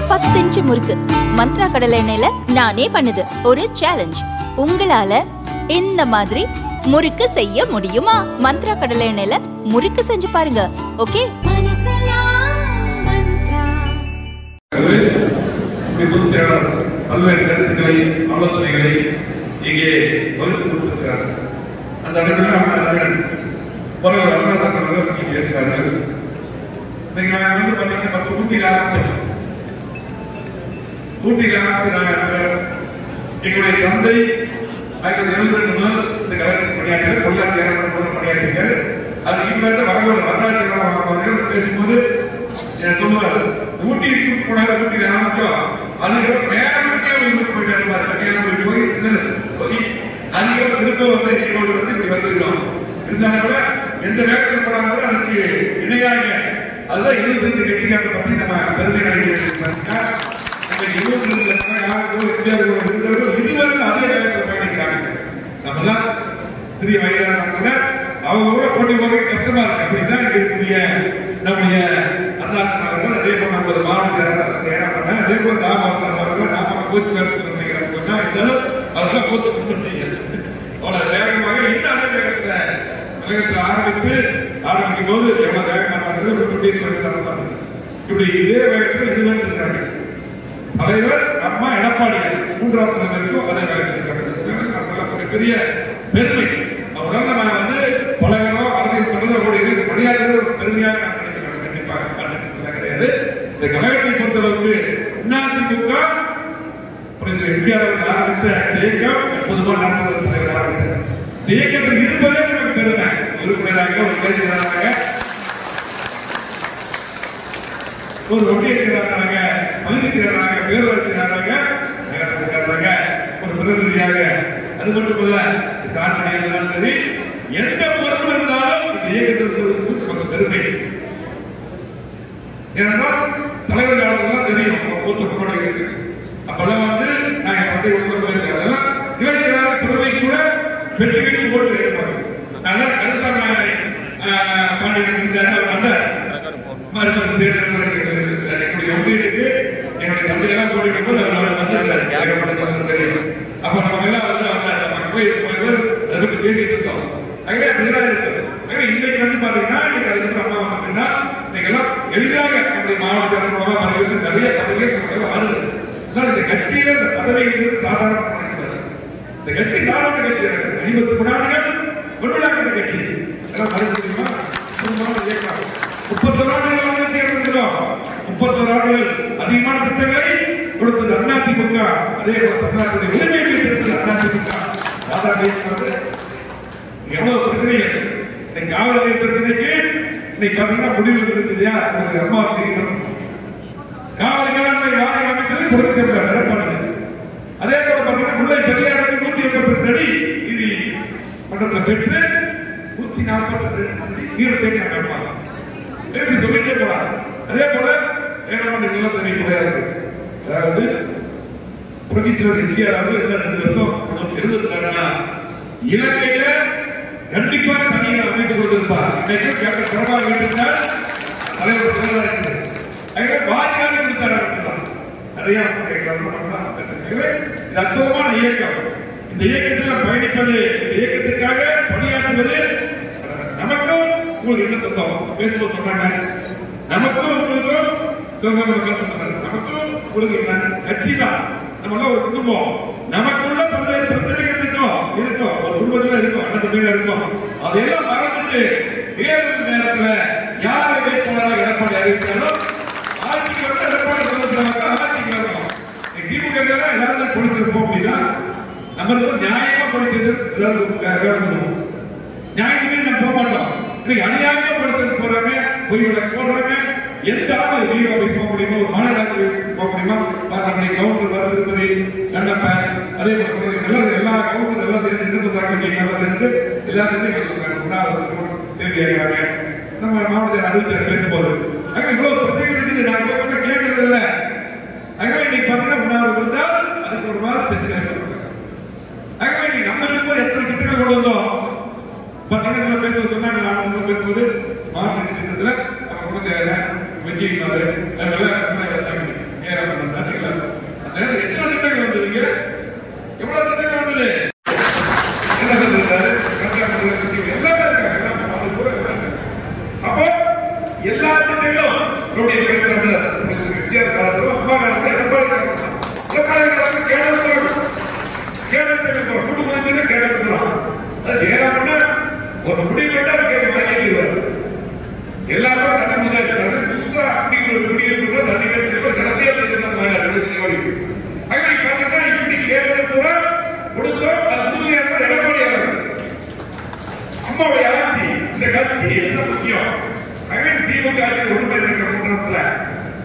பத்து இன்ச்சு முறுக்கு மந்த்ரா கடலை எண்ணெயில நானே பண்ணுது ஒரு சேலஞ்ச் உங்களால இந்த மாதிரி முறுக்கு செய்ய முடியுமா மந்த்ரா கடலை எண்ணெயில முறுக்கு செஞ்சு பாருங்க ஓகே பொதுச் செயலாளர் பல்வேறு கருத்துக்களை ஆலோசனைகளை இங்கே வகுத்து கொடுத்திருக்கிறார் அந்த இடத்துல அவர்கள் ஒரு வரலாற்று இங்கே இருக்கிறார்கள் நீங்க வந்து பார்த்தீங்கன்னா பத்து ஊட்டியில் ஆரம்பிச்சோம் ஊட்டியில் ஆரம்பிச்சு நாங்கள் எங்களுடைய தந்தை ஆயிரத்தி எழுபத்தி முதல் இந்த கவர்னன்ஸ் பணியாற்றினார் பொள்ளாச்சி ஏற்படும் பணியாற்றினார் அது இனிமேல் வரலாறு வரலாற்று அவர்கள் பேசும்போது எனக்கு சொல்லுவார் ஊட்டிக்கு போனார் ஊட்டியில் ஆரம்பிச்சோம் அதுக்கப்புறம் நேரத்துக்கே ஊருக்கு போயிட்டாரு கல்யாணம் போய் இருந்தது போய் அதுக்கப்புறம் திரும்ப வந்து ஈரோடு வந்து இப்படி வந்துருக்கோம் இருந்தாலும் கூட எந்த வேகத்தில் போனாலும் அதுக்கு இணையாக அதுதான் இருபத்தி ரெண்டு கட்சிக்காரரை பற்றி நம்ம பெருமை நினைக்கிறேன் நம்ம இருபத்தி ரெண்டு லட்சம் யாருக்கோ இந்தியாவுக்கு இருக்கிறவர்கள் இதுவரைக்கும் அதே வேகத்தில் பயணிக்கிறாங்க நம்மலாம் சிறிய வயதான கூட அவங்க கூட போட்டி போக கஷ்டமா இருக்கு அப்படிதான் இங்க இருக்கக்கூடிய நம்முடைய அந்தாசன் அவர்கள் அதே போல நமது மாவட்ட ஏன்னா பண்ண அதே போல தாமோசன் அவர்கள் நாம கோச்சு கருத்து நினைக்கிறேன் சொன்னா இருந்தாலும் அவர்கள் கோத்து கொடுத்துட்டீங்க அவ்வளவு வேகமாக இன்னும் அதே வேகத்துல உலகத்தில் ஆரம்பித்து ஆரம்பிக்கும் போது எவ்வளவு வேகமாக ஒரு குட்டி இப்படி இதே வேகத்தில் இதுவரை இருக்காங்க தலைவர் அம்மா எடப்பாடியார் மூன்றாவது தலைவருக்கும் அதே வேலை பெரிய பெருமை அவரால் நம்ம வந்து பழகிறோம் அரசியல் பண்றது அவருடைய இது பணியாற்றுறது ஒரு பெருமையாக நான் நினைக்கிறேன் கண்டிப்பாக பண்ண கிடையாது இந்த கழகத்தை பொறுத்தளவுக்கு அதிமுக அப்புறம் இந்த எம்ஜிஆர் அவர்கள் ஆரம்பித்த இந்த இயக்கம் பொதுவாக நடத்துவது தலைவர் ஆரம்பித்தார் இந்த இயக்கத்தில் இருப்பதே நமக்கு பெருமை உறுப்பினராக ஒரு பேசுகிறாங்க ஒரு ஒன்றிய செயலாளராக பகுதி செயலாளராக பேரூராட்சி செயலாளராக நகரத்துக்காரராக ஒரு பிரதிநிதியாக அது மட்டுமல்ல சாதனை இருந்தாலும் சரி எந்த பொறுப்பு இருந்தாலும் இந்த இயக்கத்திற்கு நமக்கு பெருமை ஏனென்றால் தலைவர் காலத்துல தெரியும் கூட்டு கூட இருக்கு அப்பெல்லாம் வந்து நான் என் பத்தி உட்கார்ந்து அதெல்லாம் இவை செயலாளர் பெருமை கூட வெற்றி வெற்றி போட்டு இருப்பாங்க அதான் கருத்தாங்க பாண்டியன் அந்த மருத்துவ சேர்ந்து என்னுடைய ஒன்றியத்துக்கு என்னுடைய தந்தையெல்லாம் கூட்டிட்டு போது அதனால வந்து ஏகப்பட்ட தெரியும் அப்ப நம்ம எல்லாம் வந்து வந்தாங்க நம்ம போய் அதை பத்தி பேசிட்டு இருக்கோம் ஆகவே அப்படிதான் இருக்கு ஆகவே இன்னைக்கு வந்து பாத்தீங்கன்னா இன்னைக்கு அதுக்கு அம்மா வந்துட்டீங்கன்னா இன்னைக்கு எல்லாம் எளிதாக நம்முடைய மாவட்ட மூலமா மறைவது நிறைய பதவிகள் ஆளுது அதனால இந்த கட்சியில இந்த பதவிகள் சாதாரண கிடையாது இந்த கட்சி சாதாரண கட்சி ஐம்பத்தி மூணாண்டுகள் கொண்டுள்ளாங்க கட்சி எல்லாம் மறைக்க முடியுமா இயக்கம் முப்பத்தொரு ஆண்டுகள் ஆட்சி இருந்திருக்கிறோம் முப்பத்தொரு ஆண்டுகள் அதிகமான திட்டங்களை கொடுத்தது அதிமுக அதே போல தமிழ்நாட்டுடைய உரிமை பெற்றிருக்கிறது அதிமுக சாதாரண எவ்வளவு பிரச்சனை இன்னைக்கு காவல் நிலைய பிரச்சனைக்கு இன்னைக்கு பாத்தீங்கன்னா முடிவு இருக்குது இல்லையா ஒரு அம்மா செய்யணும் காவல் மேலாண்மை வாரியம் அமைத்தது கொடுத்திருக்கிறார் எடப்பாடி அதே போல பாத்தீங்கன்னா முல்லை பெரியாருக்கு நூத்தி எண்பத்தி அடி இது மன்றத்தை பெற்று நூத்தி நாற்பத்தி ரெண்டு நீர் தேங்கி அமைப்பாங்க எப்படி சொல்லிட்டே போறாங்க அதே போல ஏழாவது நிலத்தடி கிடையாது அதாவது புரட்சித்தலைவர் இந்தியாவில் என்ன ரெண்டு வருஷம் இருந்ததுக்காரனா இலங்கையில கண்டிப்பாக தனியார் அமைத்துக் கொண்டிருப்பார் இன்னைக்கு கேப்டன் பிரபாகர் இருந்தால் தலைவர் தலைவராக இருக்குது அங்கே வாஜ்பாய் கொடுத்தார் நிறைய இது அற்புதமான இயக்கம் இந்த இயக்கத்தில் பயணிப்பது இந்த இயக்கத்திற்காக பணியாற்றுவது நமக்கும் உங்களுக்கு என்ன சொந்தம் பேசும்போது சொன்னாங்க நமக்கும் உங்களுக்கும் நமக்கும் உங்களுக்கு என்ன கட்சி தான் நம்ம ஒரு குடும்பம் நமக்குள்ள பல்வேறு பிரச்சனைகள் இருக்கும் இருக்கும் ஒரு குடும்பத்துல இருக்கும் அண்ணன் தம்பியில இருக்கும் அதையெல்லாம் மறந்துட்டு தேர்தல் நேரத்துல யாரை வேட்பாளராக எடப்பாடி அறிவித்தாலும் ஆட்சிக்கு வந்து எடப்பாடி சொல்லுறாங்க ஆட்சிக்கு வரணும் திமுக எல்லாரும் கொடுத்துருப்போம் அப்படின்னா நம்ம நியாயமா கொடுத்தது எல்லாரும் நியாயமே நம்ம போக மாட்டோம் இன்னைக்கு அநியாயமா படுத்துட்டு போறாங்க பொய் வழக்கு போடுறாங்க எந்த ஆள் வீடியோ போக முடியுமா ஒரு மாநகராட்சி போக முடியுமா நம்முடைய கவுண்டர் வர திருப்பதி கண்ணப்பன் அதே போல எல்லா எல்லா கவுண்டர் எல்லாம் சேர்ந்து என்ன சொல்றாங்க நீங்க எல்லாம் சேர்ந்து எல்லாரும் தேதி ஆகிறாங்க நம்ம மாவட்ட அறிவிச்சர் பேசும்போது அங்க இவ்வளவு பிரச்சனை இருக்குது நாங்க கூட கேட்கறது இல்ல அங்க இன்னைக்கு பாத்தீங்கன்னா உணவு இருந்தால் அதுக்கு ஒரு மாதம் செஞ்சு ஆகவே நீ நம்ம இருக்கும்போது எத்தனை திட்டங்கள் கொண்டு வந்தோம் பத்தனங்களை பேசுவது சொன்னாங்க நான் உங்க பேசும்போது ஸ்மார்ட் திட்டத்துல நம்ம கொடுத்த விஜய் அதனால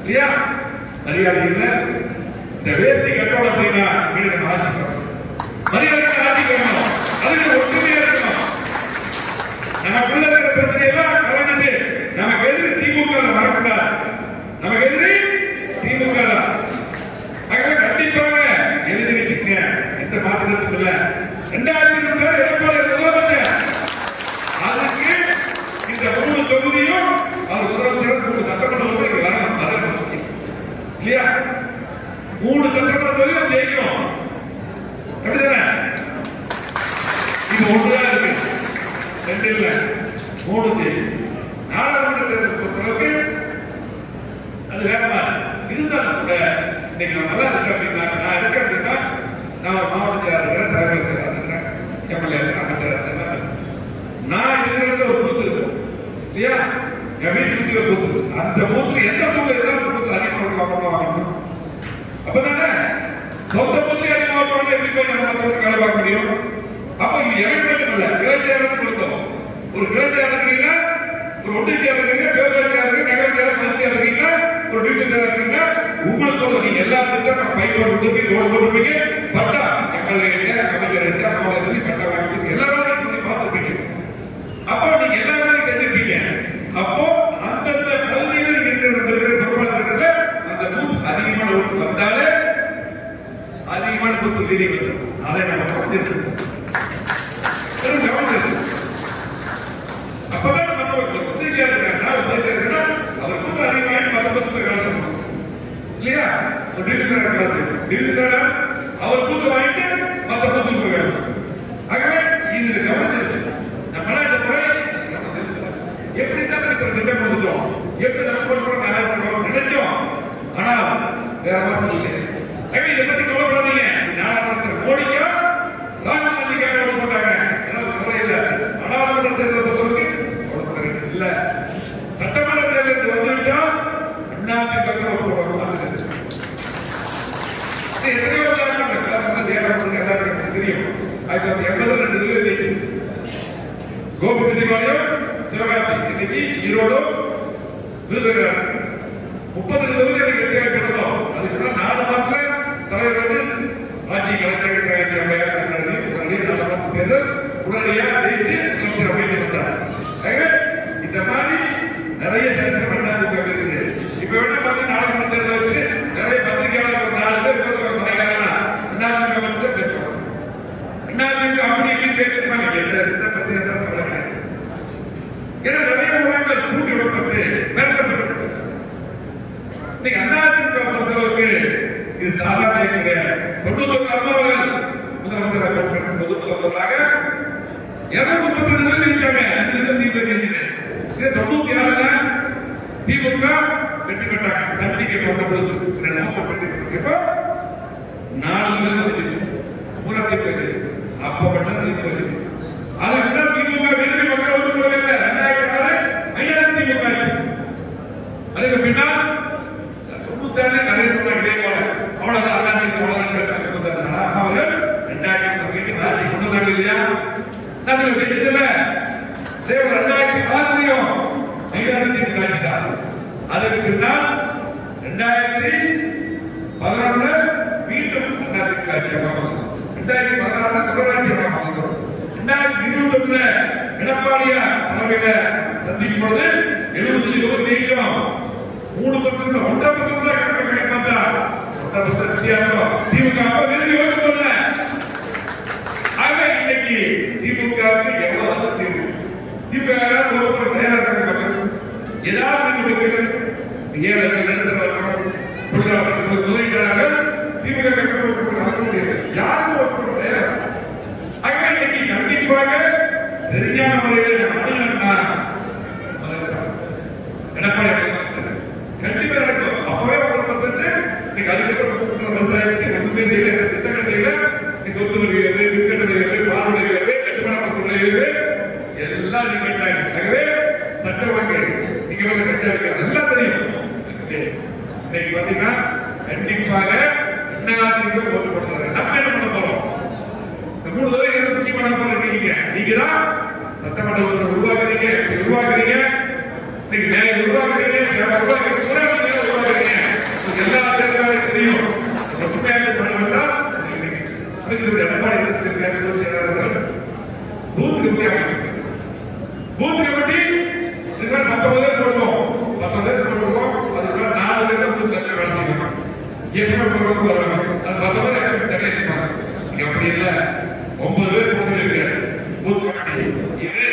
இல்லையா மரியாதை இல்லை இந்த வேஷ்டி கட்டணும் அப்படின்னா வீடு நம்ம ஆட்சி பண்ணணும் மரியாதை ஆட்சி பண்ணணும் அதுக்கு ஒற்றுமையா இருக்கணும் நம்ம பிள்ளைங்கிற பிரச்சனையெல்லாம் கலந்துட்டு நமக்கு எதிரி திமுக ல வரக்கூடாது நமக்கு எதிரி திமுக தான் ஆகவே கண்டிப்பாக எழுதி வச்சுக்கங்க எந்த மாற்றத்துக்கும் இல்ல ரெண்டாயிரத்தி பேர் எடப்பாடி முதலமைச்சர் அதுக்கு இந்த மூணு தொகுதியும் அவர் முதலமைச்சர் மூணு சட்டமன்ற உறுப்பினர் வரணும் அதான் முக்கியம். இல்லையா மூணு சட்டமன்ற தொகுதியும் ஜெயிக்கும் அப்படிதானே இது ஒன்றுதான் இருக்கு ரெண்டு இல்ல மூணு ஜெயிக்கும் நாடாளுமன்ற தேர்தல் பொறுத்தளவுக்கு அது வேற மாதிரி இருந்தாலும் கூட இன்னைக்கு நான் நல்லா இருக்கேன் அப்படின்னா நான் இருக்கேன் அப்படின்னா நான் ஒரு மாவட்ட செயலாளர் இருக்கிறேன் தலைவர் செயலாளர் இருக்கிறேன் எம்எல்ஏ இருக்கிறேன் அமைச்சர் இருக்கிறேன் நான் இருக்கிற ஒரு பூத்து இருக்கு இல்லையா என் வீட்டுக்கு சுத்தி ஒரு பூத்து இருக்கு. அந்த பூத்துல எந்த சூழ்நிலை இருந்தாலும் அந்த பூத்துல அதிகமாக வாங்கணும் வாங்கணும் அப்பதானே சொந்த பூத்து அதிகமாக வாங்கணும் எப்படி போய் நம்ம மத்தவங்களுக்கு வேலை பார்க்க முடியும் அப்ப இது எனக்கு மட்டும் இல்ல கிளைச்சேரம் கொடுத்தோம் ஒரு கிளைச்சேரம் இருக்கீங்கன்னா ஒரு ஒன்றியத்தில் இருக்கீங்க பேரூராட்சியாக இருக்கு நகரத்தில் மத்தியில் இருக்கீங்க ஒரு டிவிஷன் இருக்கீங்க உங்களுக்கு ஒரு நீங்க எல்லாத்துக்கும் நான் பை போட்டு விட்டு லோன் போட்டுருப்பீங்க பட்டா எம்எல்ஏ அமைச்சர் இருக்கு அம்மா இருக்கு பட்டா வாங்கி எல்லாரும் நீங்க பார்த்துருப்பீங்க அப்போ நீங்க எல்லா வேலையும் தெரிஞ்சிருப்பீங்க அப்போ அந்தந்த பகுதியில் இருக்கிற இருக்கிற பொருளாதாரத்துல அந்த பூத் அதிகமான ஓட்டு வந்தாலே அதிகமான பூத்து லீடிங் வரும் அதை நம்ம பார்த்துட்டு கவனம் அப்பதான் நம்ம ஒரு புத்திரிகையா இருக்காங்க அவர் இருக்கிறா அவர் கூட்டம் அதிகமாக பத்தொன்பது பேர் வேலை செய்யணும். இல்லையா ஒரு டிவிஷன் கிளாஸ் டிவிஷன் அவர் கூட்டம் வாங்கிட்டு மத்த பத்து பேர் வேலை செய்யணும். ஆகவே இது கவனிச்சு நம்மளால இந்த முறை எப்படி தான் இருக்கிற திட்டம் கொடுத்தோம் எப்படி நம்ம பண்றோம் நல்லா பண்றோம் நினைச்சோம் ஆனா வேற மாதிரி இல்லை ஆகவே இதை பத்தி கவலைப்படாதீங்க நாடாளுமன்ற மோடிக்கா ராகுல் காந்திக்காக ஓட்டு போட்டாங்க அதனால கவலை இல்லை நாடாளுமன்ற தேர்தல் பொறுத்தவரைக்கும் கவலைப்பட இல்ல சட்டமன்ற தேர்தலுக்கு வந்துவிட்டா அதிமுக ஓட்டு போடுவாங்க இது எத்தனையோ உதாரணங்கள் எல்லாருக்கும் தேவைப்படுறது எல்லாருக்கும் தெரியும் ஆயிரத்தி தொள்ளாயிரத்தி எண்பதுல ரெண்டு இதுல ஜெயிச்சு கோபிச்செட்டிப்பாளையம் சிவகாசி இன்னைக்கு ஈரோடு விருதுநகர் முப்பது தொகுதி எனக்கு வெற்றியாக கிடந்தோம் அதுக்கு முன்னாடி நாலு மாசத்துல தலைவர் வந்து ஆட்சி கலைஞர் நாலு மாசம் தேர்தல் உடனடியா ஜெயிச்சு முதலமைச்சர் அப்படின்னு வந்தார் ஆகவே இந்த மாதிரி நிறைய சரித்திரம் ரெண்டாயிரத்தி இருக்குது இப்ப வேணா பார்த்து நாடாளுமன்ற தேர்தல் வச்சு நிறைய பத்திரிகையாளர் ஒரு நாலு பேர் பேசுவாங்க சொன்னாங்கன்னா ரெண்டாயிரத்தி மட்டும் பேசுவாங்க ரெண்டாயிரத்தி அப்படி இப்படி பேசிருப்பாங்க எந்த எந்த பத்தி எந்த கவலை கிடையாது. ஏன்னா நிறைய ஊடகங்கள் தூண்டி விடப்பட்டு மிரட்டப்பட்டு இன்னைக்கு அதிமுக பொறுத்தளவுக்கு இது சாதாரண கிடையாது தொண்ணூத்தொன்று அம்மாவர்கள் முதலமைச்சராக பொது முதல்வராக இருநூத்தி முப்பத்தி ரெண்டு பேர் ஜெயிச்சாங்க அஞ்சு பேர் திமுக ஜெயிச்சது இது தொண்ணூத்தி ஆறுல திமுக வெற்றி பெற்றாங்க சர்டிபிகேட் வந்த போது ரெண்டு மாசம் வெற்றி பெற்றிருக்கப்போ நாலு பேர் வந்து ஜெயிச்சோம் பூரா திமுக ஜெயிச்சது. அப்ப மட்டும் திமுக ஜெயிச்சது. அதுக்கு தான் திமுக விரும்பி மக்கள் ஓட்டு போடவில்லை ரெண்டாயிரத்தி ஆறு ஐயாயிரம் திமுக ஆச்சு அதுக்கு பின்னால் தொண்ணூத்தாறு நிறைய சொன்னாங்க இதே போல அவ்வளவுதான் அண்ணாதிமுக அவ்வளவுதான் கேட்டாங்க தொண்ணூத்தாறு. ஆனா அவர்கள் ரெண்டாயிரத்தி வீட்டு ஆட்சி சொன்னதாங்க இல்லையா நான் இதுல தேவ ரெண்டாயிரத்தி ஆறுலையும் ஐயாயிரத்தி ஆட்சி தான் அதுக்கு பின்னால் ரெண்டாயிரத்தி பதினொன்று மீண்டும் ரெண்டாயிரத்தி ஆட்சி அமைக்கும் ரெண்டாயிரத்தி பதினாறு தொடராட்சி அமைக்கும் ரெண்டாயிரத்தி இருபத்தி ஒண்ணுல எடப்பாடியா தலைமையில சந்திக்கும் பொழுது எழுபத்தஞ்சு தொகுதி ஜெயிக்கிறோம் மூணு பர்சன்ட் ஒன்றரை பர்சன்ட் தான் கணக்கு கிடைக்கும் வந்தா ஒன்றரை பர்சன்ட் வித்தியாசம் திமுக அப்ப விரும்பி ஓட்டு போடல ஆக இன்னைக்கு திமுகவுக்கு எவ்வளவு வந்து தீர்வு திமுக ஒரு தயாரா இருக்காங்க ஏதாவது நீங்க கேட்கணும் ஏழைகள் நடுத்தரவர்கள் தொழிலாளர்கள் முதலீட்டாளர்கள் திமுக கட்டமைப்பு நடத்த முடியாது யாரும் ஒரு தயாரா ஆக இன்னைக்கு கண்டிப்பாக சரியான முறையில் அணுகணும்னா எடப்பாடி முதலமைச்சர் கண்டிப்பா நடக்கும் அப்பவே ஒரு பர்சன்ட் நீங்க அதுக்கப்புறம் விவசாயிச்சு ஒன்றுமே செய்யல திட்டங்கள் செய்யல நீ சொத்து வருகிறது விற்கட்டு வருகிறது பால் வருகிறது கட்டுமான வருகிறது எல்லாம் நீங்க கேட்டாங்க ஆகவே சட்ட ஒழுங்கு நீங்க வந்து கட்சியா இருக்கிற எல்லாம் தெரியும் இன்னைக்கு பாத்தீங்கன்னா கண்டிப்பாக எல்லாத்துக்கும் ஓட்டு போடுறாங்க நம்ம என்ன பண்ண போறோம் இந்த மூணு தடவை எது முக்கியமான பொருள் இருக்கீங்க நீங்க தான் சட்டமன்ற உறுப்பினர் உருவாக்குறீங்க உருவாக்குறீங்க நீங்க மேல உருவாக்குறீங்க உருவாக்குறீங்க உருவாக்குறீங்க எல்லா தேர்தலும் தெரியும் ஒற்றுமையாக பண்ணுவதால் எடப்பாடி அரசு செயலாளர்கள் பூத் கமிட்டி அமைக்கிறார் பூத் கமிட்டி இதுக்கு பத்தொன்பது பேர் போடுவோம் பத்தொன்பது பேர் போடுவோம் அதுக்கு நாலு பேர் பூத் கமிட்டி வேலை செய்யணும் இயக்கமே போடுவோம் வருவாங்க அது பத்தொன்பது பேர் தனியாக இருப்பாங்க இங்க அப்படி இல்ல ஒன்பது பேர் போட்டு இருக்காரு பூத் கமிட்டி இது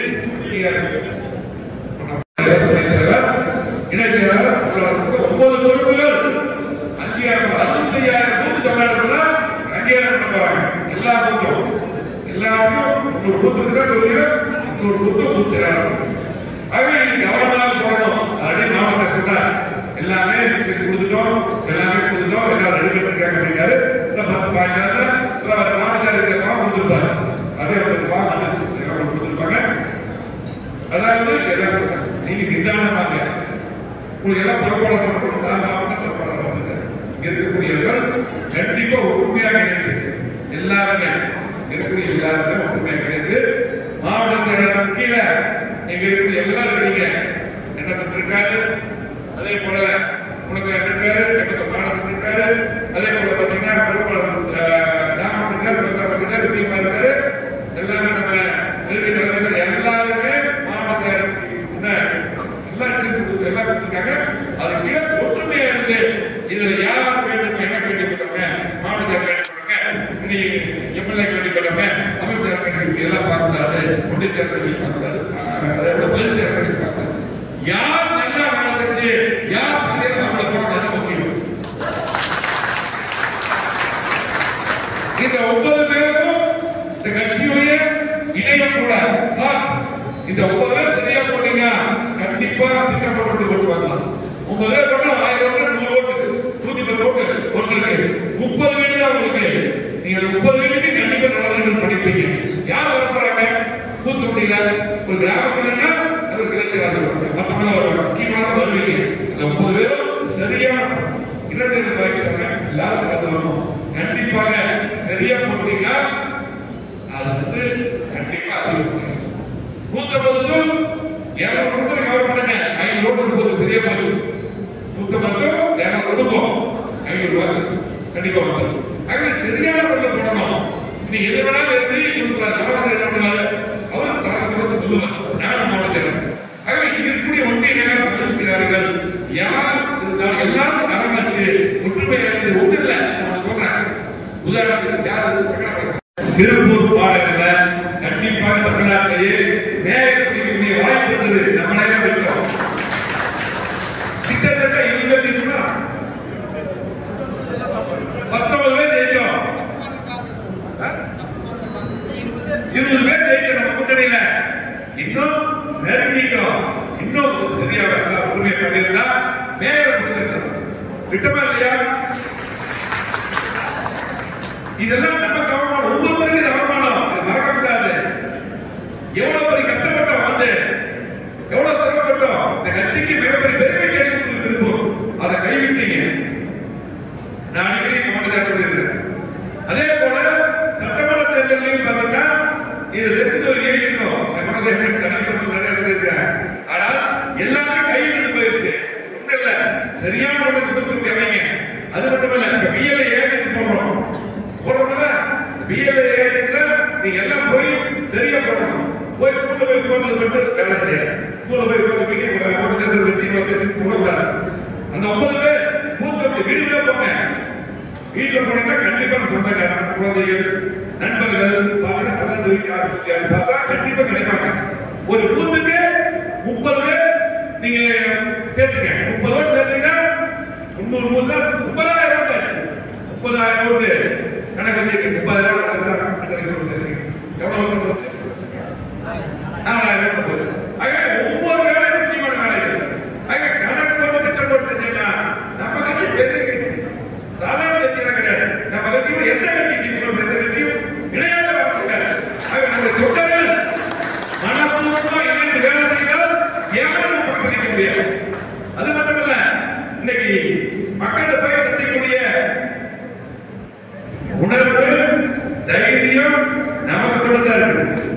என்ன செய்யறாரு ஒன்பது பொறுப்புகள் அங்கீகாரம் அறுபத்தையாயிரம் பூத்து தமிழ்நாட்டுல அங்கீகாரம் பண்ண போறாங்க எல்லா பூத்தும் எல்லாருக்கும் ஒரு பூத்துக்கு சொல்லுங்க ஒரு பூத்து பூத்துறாங்க ஆகவே இது கவனமாக போடணும் அப்படின்னு மாவட்ட சொன்னார் எல்லாமே செஞ்சு கொடுத்துட்டோம் எல்லாமே கொடுத்துட்டோம் எல்லாம் ரெடி பண்ணிருக்காங்க அப்படிங்காரு இந்த பத்து பாய்க்கால மாவட்ட இருக்கிற ஃபார்ம் கொடுத்துருப்பாரு அதே ஒரு ஃபார்ம் அனுப்பிச்சு கொடுத்துருப்பாங்க அதாவது எல்லாம் கொடுத்தாங்க. நீங்க நிதானமாக உங்களுக்கு எல்லாம் பொறுப்பாளர் கொடுத்தா மாவட்ட பொறுப்பாளர் வந்து இங்க இருக்கக்கூடியவர்கள் கண்டிப்பா ஒற்றுமையாக இணைந்து எல்லாருமே இருக்கக்கூடிய எல்லாருமே ஒற்றுமையாக இணைந்து மாவட்ட செயலாளர் கீழே இங்க இருக்கக்கூடிய எல்லாரும் நீங்க என்ன பண்ணிருக்காரு அதே போல உனக்கு இருக்காரு எனக்கு மாணவன் இருக்காரு அதே போல பாத்தீங்கன்னா பொறுப்பாளர் தாமன் இருக்காரு பொறுப்பாளர் இருக்காரு விஜயமா இருக்காரு எல்லாமே நம்ம நிறுத்தி தலைவர்கள் எல்லாருமே மாவட்ட என்ன எல்லாம் சேர்ந்து கொடுத்து எல்லாம் கொடுத்துருக்காங்க அது கீழே ஒற்றுமையா இருந்து இதுல யார் வேண்டும் என்ன வேண்டிக் கொள்ளுங்க மாவட்ட வேண்டிக் கொள்ளுங்க இனி எம்எல்ஏ வேண்டிக் கொள்ளுங்க அமைச்சர் வேண்டிக் எல்லாம் பார்க்கக்கூடாது ஒன்றிய தேர்தல் பார்க்கக்கூடாது அதே போல பொதுச் தேர்தல் பார்க்கக்கூடாது யார் நல்லா வளர்ந்துச்சு யார் பள்ளியில் நம்மளை போறது முக்கியம் இந்த ஒன்பது பேரும் இந்த கட்சியுடைய இணையம் கூட சார், இந்த ஒன்பது பேர் சரியா போட்டீங்க கண்டிப்பா திட்டப்பட்டு ஓட்டு வாங்கலாம் ஒன்பது பேர் போட்டா ஆயிரம் ஓட்டு நூறு ஓட்டு நூத்தி பத்து ஓட்டு ஒருத்தருக்கு முப்பது வீடு தான் உங்களுக்கு நீங்க அந்த முப்பது வீட்டுக்கு கண்டிப்பா நலன்கள் படிப்பீங்க யார் வர போறாங்க தூத்துக்குடியில ஒரு கிராமத்துலன்னா அது கிளச்சிராக மத்தவங்க வருவாங்க முக்கியமாக வருவீங்க இந்த முப்பது பேரும் சரியா இரண்டு பாய்க்கிறாங்க எல்லாரும் கலந்து வரணும் கண்டிப்பாக சரியா போட்டீங்கன்னா அது வந்து கண்டிப்பா அதிகம் நூத்தம்பதுக்கும் இருநூறு மட்டும் கவர் பண்ணுங்க ஐநூறு ரோடு முப்பது சரியா போச்சு நூத்தம்பதுக்கும் இருநூறு கொடுக்கும் ஐநூறு ரூபாய் கண்டிப்பா வந்து ஆகவே சரியான முறையில் போடணும் நீ எது வேணாலும் எழுதி கொடுக்கலாம் கவர்னர் என்ன பண்ணுவாரு அவர் தலைவர் சொல்லுவார் நானும் மாவட்ட ஆகவே இங்க இருக்கக்கூடிய ஒன்றிய நகர செயலாளர்கள் யார் இருந்தாலும் எல்லாரும் அரவணைச்சு ஒற்றுமை அடைந்து ஒண்ணு இல்ல நான் சொல்றேன் உதாரணத்துக்கு யார் சக்கரவர்த்தி திருப்பூர் பாடகத்துல கண்டிப்பாக தமிழ்நாட்டிலேயே மேயர் பிடிக்கக்கூடிய வாய்ப்பு இருந்தது நம்மளே பெற்றோம் கிட்டத்தட்ட இருபது நிமிஷம் பத்தொன்பது பேர் ஜெயிச்சோம் ஆ? இருபது பேர் ஜெயிச்சோம் நம்ம கூட்டணியில இன்னும் நெருங்கிட்டோம் இன்னும் சரியா உரிமை பண்ணியிருந்தா மேயர் கொடுத்திருந்தோம் திட்டமா இல்லையா இதெல்லாம் நம்ம கவனம் ஒவ்வொருத்தருக்கும் இது அவமானம் இதை மறக்கக்கூடாது எவ்வளவு பெரிய கஷ்டப்பட்டோம் வந்து எவ்வளவு சிரமப்பட்டோம் இந்த கட்சிக்கு மிகப்பெரிய பெருமை கிடைக்கும் திருப்பூர் அதை கைவிட்டீங்க நான் அடிக்கடி மாவட்ட சொல்லியிருக்கேன் அதே போல சட்டமன்ற தேர்தலையும் பார்த்தீங்கன்னா இது ரெண்டு ஒரு ஏறி இருக்கும் சட்டமன்ற தேர்தல் தனிப்பட்ட நிறைய இருந்திருக்கேன் ஆனால் எல்லாமே கைவிட்டு போயிடுச்சு ஒண்ணும் இல்ல சரியான ஒரு குடும்பத்துக்கு அமைங்க அது மட்டும் இல்ல இப்ப பிஎல்ஏ ஏஜென்ட் போடுறோம் போடுறோம்ல பிஎல்ஏ ஏஜென்ட்ல நீங்க எல்லாம் போய் சரியா போடணும் போய் ஸ்கூல்ல போய் போடுறது மட்டும் வேலை கிடையாது ஸ்கூல்ல போய் போட்டு ஓட்டு சேர்ந்து வச்சு வந்து போடக்கூடாது அந்த ஒன்பது பேர் மூத்த வீடு வீடு போங்க வீட்டுல போனீங்கன்னா கண்டிப்பா சொந்தக்காரன் குழந்தைகள் நண்பர்கள் பார்த்தா பக்கத்து வீட்டுக்காரர் பார்த்தா கண்டிப்பா கிடைப்பாங்க ஒரு பூத்துக்கு முப்பது பேர் நீங்க சேர்த்துங்க முப்பது ஓட்டு சேர்த்தீங்கன்னா முன்னூறு பூத்தா முப்பதாயிரம் ஓட்டு ஆச்சு முப்பதாயிரம் ஓட்டு கணக்கு வச்சுக்க முப்பதாயிரம் ஓட்டு எவ்வளவு ஓட்டு போச்சு? நாலாயிரம் ஓட்டு போச்சு ஆக ஒவ்வொரு வேலையும் முக்கியமான வேலைகள் ஆக கணக்கு போட்டு திட்டம் போட்டு செஞ்சீங்கன்னா நம்ம கட்சி பெரிய கட்சி சாதாரண கட்சியெல்லாம் கிடையாது நம்ம கட்சியோட எந்த கட்சிக்கு எந்த கட்சியும் இணையாக வரக்கூடாது ஆக நம்ம தொண்டர்கள் மனப்பூர்வமா இணைந்து வேலை செய்தால் ஏமாற்றம் புறக்கணிக்க முடியாது அது மட்டுமல்ல இன்னைக்கு மக்கள் போய் சந்திக்கக்கூடிய உணர்வு தைரியம் நமக்கு கொடுத்தா இருக்கு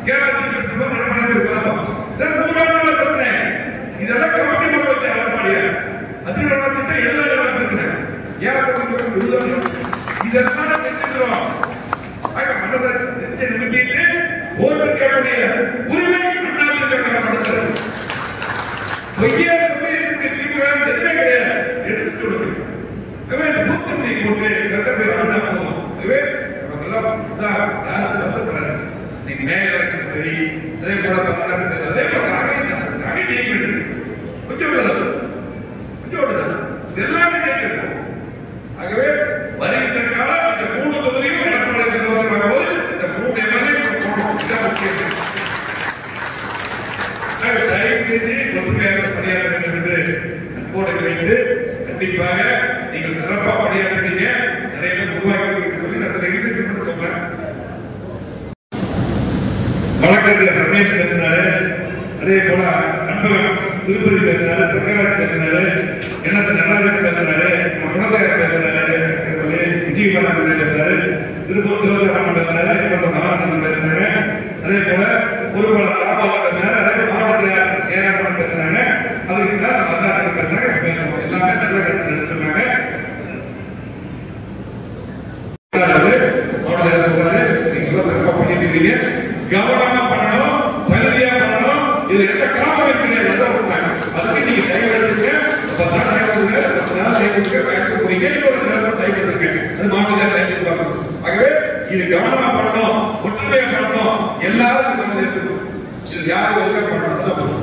கேரளத்தில் இருக்கிற நடமாடி இருக்கலாம் இதெல்லாம் நூறாண்டுகள பிரச்சனை இதெல்லாம் கமிட்டி பண்ண வச்ச எடப்பாடியா அதிகார திட்டம் எழுதாத பிரச்சனை ஏன் எழுதாத இதெல்லாம் தெரிஞ்சுக்கிறோம் ஆக மனதை நெஞ்சை நிமித்திட்டு ஓட்டு கேட்கக்கூடிய உரிமை அண்ணாதிமுக காரணப்படுத்துறது பொய்யா சொல்லி இருக்கு திரும்பி வேற எதுவுமே கிடையாது எடுத்து சொல்லுது இவன் இந்த புத்தம் நீ போட்டு கட்ட போய் ஆண்டா போதும் இவன் நமக்கெல்லாம் இதான் யாரும் வருத்தப்படாது நீ மேல இருக்கிறது சரி அதே போல பக்கத்துல அதே போல நகை நகை ஜெயிக்கிறது கொஞ்சம் விடுதல் கொஞ்சம் விடுதல் எல்லாமே ஜெயிக்கிறது ஆகவே வருகின்ற காலம் இந்த மூணு தொகுதியும் எடப்பாடி முதலமைச்சராக போது இந்த மூணு எம்எல்ஏ போகணும் இதான் முக்கியம் தயவுசெய்து ஒற்றுமையாக பணியாற்ற வேண்டும் என்று அன்போடு வைத்து கண்டிப்பாக நீங்கள் சிறப்பாக பணியாற்றுறீங்க நிறைய பேர் உருவாக்கி சொல்லி நான் ரெஜிஸ்ட்ரேஷன் பண்ண சொல்றேன் வழக்கறிஞர் ரமேஷ் இருந்தாரு அதே போல அன்பகம் திருப்பதி இருந்தாரு தங்கராஜ் இருந்தாரு எண்ணத்து நடராஜன் இருந்தாரு குணசேகர் இருந்தாரு விஜயகுமார் இருந்தாரு திருப்பூர் சிவராமன் இருந்தாரு இப்ப நாராயணன் இருந்தாங்க அதே போல ஒரு பல ராமவன் இருந்தாரு அதே போல மாவட்ட ஏராளமன் இருந்தாங்க அதுக்கு தான் மத்தார் இருந்தாங்க எல்லாமே நல்ல கருத்து சொன்னாங்க கவனமா பண்ணணும் தகுதியா பண்ணணும் இது எந்த காரணம் கிடையாது எதை விட்டாங்க அதுக்கு நீங்க டைம் எடுத்துங்க பத்தாம் டைம் கொடுங்க பத்து நாள் டைம் கொடுங்க பேங்க் போறீங்க ஒரு நாள் டைம் எடுத்துங்க அது மாநில டைம் கொடுப்பாங்க ஆகவே இது கவனமா பண்ணணும் ஒற்றுமையா பண்ணணும் எல்லாரும் நம்ம இருக்கணும் இது யாரும் ஒழுங்கா பண்ணணும்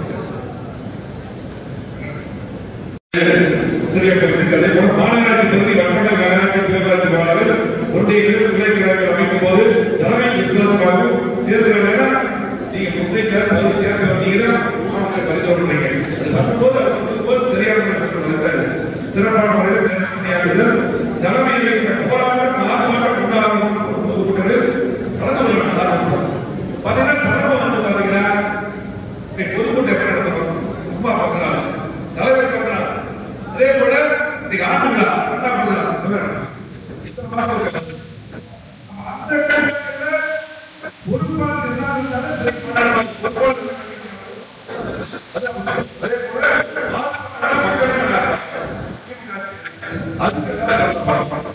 சரியா சொல்லிட்டு அதே போல மாநகராட்சி பகுதி வட்டமன்ற நகராட்சி பேரூராட்சி பாடல்கள் ஒன்றிய பிள்ளை கிடங்கள் அமைக்கும் போது தலைமை விசுவாசமாகவும் தேர்தல் வேணா நீங்க முந்தைய சேர் பகுதி சேர்ந்து வந்தீங்கன்னா மாவட்ட பரிசோதனை அது பண்ணும்போது அது பண்ணும்போது சரியான நடக்கிறது சிறப்பான முறையில் தேர்தல் பணியாற்றுதல் தலைமையை கட்டுப்பாடு மாதமாக கொண்டாடும் பொதுக்கூட்டங்கள் கலந்து கொள்ள ஆரம்பித்தோம் பார்த்தீங்கன்னா தலைமை வந்து பார்த்தீங்கன்னா இன்னைக்கு பொதுக்கூட்டம் எப்படி நடத்தணும் ரொம்ப பார்க்கலாம் தலைவர் பார்க்கலாம் அதே போல இன்னைக்கு ஆண்டு விழா என்ன பண்ணலாம் சொல்லுங்க. இத்தனை மாசம் இருக்கு. அந்த கட்டத்துல பொறுப்பான எல்லாம் இருந்தாலும் சரி, பொறுப்பான எல்லாம் அதே போல ஆண்டு மக்கள் விழா. அதுக்கு எல்லாம் பார்க்கணும்.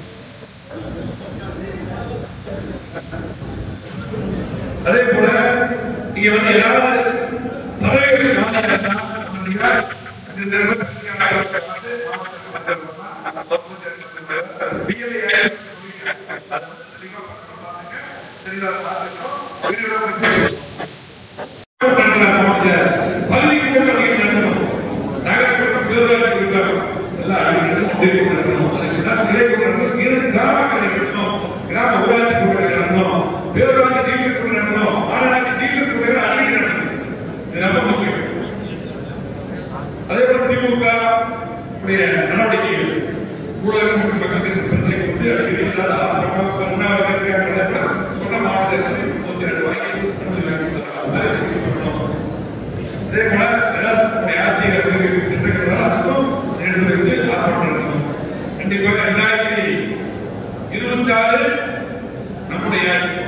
அதே போல நீங்க வந்து ஏதாவது தலைவர்கள் மாநிலங்களா, மாநிலங்களா, இது சிறப்பு கட்சியாக பார்த்து மாவட்டத்தில் மக்கள் வரலாம். BLA சொல்லியிருக்காங்க. அதை வந்து தெளிவா பார்த்துக்க. தெளிவா பார்த்துக்கணும். விரிவாக வச்சுக்கணும். நடத்தலாம் மாவட்டத்தில். பகுதி கூட்டம் நீங்க நடத்தணும். நகர கூட்டம், பேரூராட்சி கூட்டம் எல்லாம் அடிக்கடி உதவி நடத்தணும். அதுக்கு தான் கிளை கூட்டம் நடத்தணும். இரு கிராமங்களை நடத்தணும். கிராம ஊராட்சி கூட்டங்களை நடத்தணும். பேரூராட்சி டீச்சர் கூட்டம் நடத்தணும். மாநகராட்சி டீச்சர் கூட்டங்களை அடிக்கடி நடத்தணும். இது ரொம்ப முக்கியம். அதே போல திமுக உடைய நடவடிக்கைகள் ஊழல் மற்றும் மக்களுக்கு பிரச்சனை கொண்டு அடிக்கடி இல்லாத ஆரம்பமாக முன்னாள் இருக்கிறாங்க சொன்ன மாவட்டத்தில் முப்பத்தி ரெண்டு வாங்கி அதே போல நம்முடைய ஆட்சியை திட்டங்கள் அதுக்கும் ரெண்டு பேருக்கு ஆர்ப்பாட்டம் நடத்தணும் கண்டிப்பாக ரெண்டாயிரத்தி இருபத்தி ஆறு நம்முடைய ஆட்சி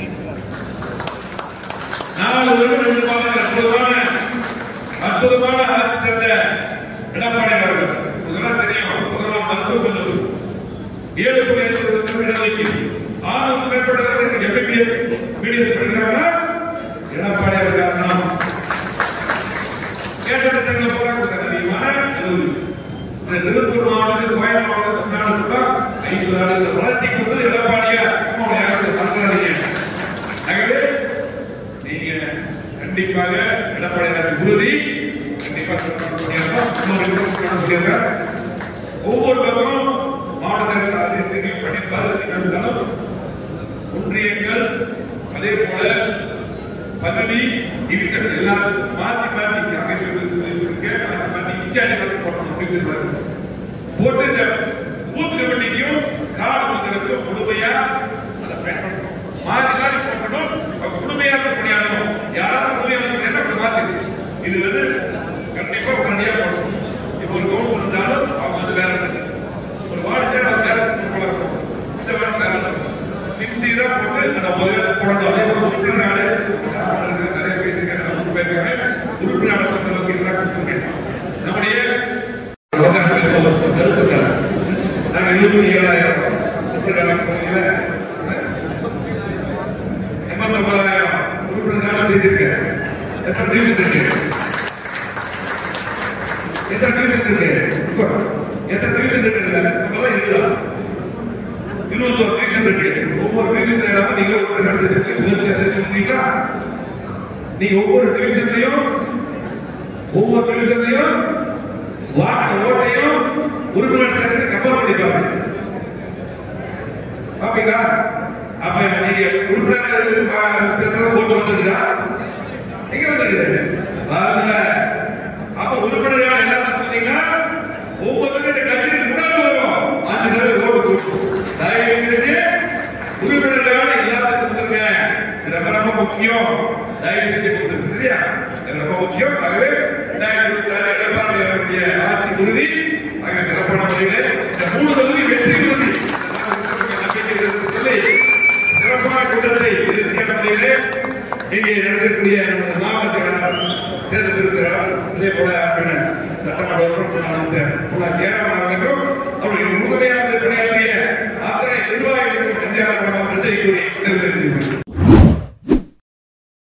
நாலு வருடம் ரெண்டு மாதங்கள் அற்புதமான அற்புதமான ஆட்சி தந்த எடப்பாடி அவர்கள் இதெல்லாம் தெரியும் முதல்வர் மருத்துவ கல்லூரி ஏழு புள்ளி ஐந்து லட்சம் இடஒதுக்கீடு ஆறுக்கு மேற்பட்டவர்கள் எம்பிபிஎஸ் பிடிஎஸ் படிக்கிறாங்கன்னா எடப்பாடி அவர் காரணம் கேட்ட திட்டங்களை பூரா கொடுத்தாங்க அதிகமான கல்லூரி இந்த திருப்பூர் மாவட்டத்தில் கோயம் மாவட்டம் தமிழ்நாடு ஐந்து நாடுகள் வளர்ச்சி கொடுத்தது எடப்பாடியா நம்முடைய அரசு மறந்துடாதீங்க ஆகவே நீங்க கண்டிப்பாக எடப்பாடி அரசு உறுதி கண்டிப்பாக சிறப்பாக பணியாற்றணும். இன்னொரு விஷயம் சொல்லிடுறேன். ஒவ்வொரு பக்கமும் மாவட்ட ஆட்சியத்துக்கு படிப்பாளர்கள் ஒன்றியங்கள் அதே போல பதவி டிவிஷன் எல்லாம் மாற்றி மாற்றி அமைச்சர்களுக்கு மாற்றி மாற்றி இன்சார்ஜ் போட்டணும் அப்படின்னு சொல்றாரு. போட்டு இந்த பூத் கமிட்டிக்கும் கால மக்களுக்கும் முழுமையா அதை பயன்படுத்தணும் மாறி மாறி போட்டணும் அவங்க முழுமையாக பணியாற்றணும் யாராவது முழுமையாக என்ன அப்படி மாத்துது இது வந்து கண்டிப்பா உடனடியா போடணும் இப்போ ஒரு கவுன்சில் இருந்தாலும் அவங்க வந்து வேற இருக்கு. ஒரு வார்டு சேர் அவங்க வேற இடத்துக்கு போலாம் இந்த வார்டு வேற சிக்ஸ் ஜீரோ போட்டு அந்த முதல்ல போடணும் அதே போல ஒரு நாடு இருபது ஏழாயிரம் உறுப்பினர் தொகுதியில எண்பத்தி ஒன்பதாயிரம் உறுப்பினர் இருக்கு எத்தனை டிவிஷன் இருக்கு எத்தனை டிவிஷன் இருக்கு இப்போ, எத்தனை டிவிஷன் இருக்குல்ல நம்மளாம் இருக்கலாம் இருபத்தோரு டிவிஷன் இருக்கு ஒவ்வொரு டிவிஷன் இல்லாம நீங்க ஒரு நடந்துருக்கு முயற்சி செஞ்சுட்டீங்களா நீங்க ஒவ்வொரு டிவிஷன்லையும் ஒவ்வொரு டிவிஷன்லையும் வாக்கு ஓட்டையும் உறுப்பினர் சேர்த்து கம்பேர் பண்ணி பாருங்க பாப்பீங்களா அப்ப நீங்க உறுப்பினர் போட்டு வந்ததுக்கா எங்க வந்தது வரல அப்ப உறுப்பினர்கள் என்ன பார்த்தீங்கன்னா ஒவ்வொருத்தருக்கு கட்சிக்கு முன்னாடி வரும் அஞ்சு தடவை ஓட்டு போட்டு தயவு செஞ்சு உறுப்பினர்களான எல்லாத்தையும் சொல்லுங்க இது ரொம்ப ரொம்ப முக்கியம் தயவு செஞ்சு கொடுத்துருக்கு சரியா இது ரொம்ப முக்கியம் ஆகவே ரெண்டாயிரத்தி இருபத்தி ஆறு எடப்பாடி அவருடைய ஆட்சி உறுதி ஆக சிறப்பான முறையில் இந்த மூணு தொகுதி வெற்றி உறுதி நம்பிக்கை இருக்கிறது சொல்லி சிறப்பான கூட்டத்தை எதிர்ச்சியான முறையிலே இங்கே நடக்கக்கூடிய நமது மாவட்டத்திற்கான தேர்தல் இருக்கிறார் இதே போல பின்னர் சட்டமன்ற உறுப்பினர் பொள்ளாச்சி ஜெயராமன் அவர்களுக்கும் அவர்கள் முழுமையாக பணியாற்றி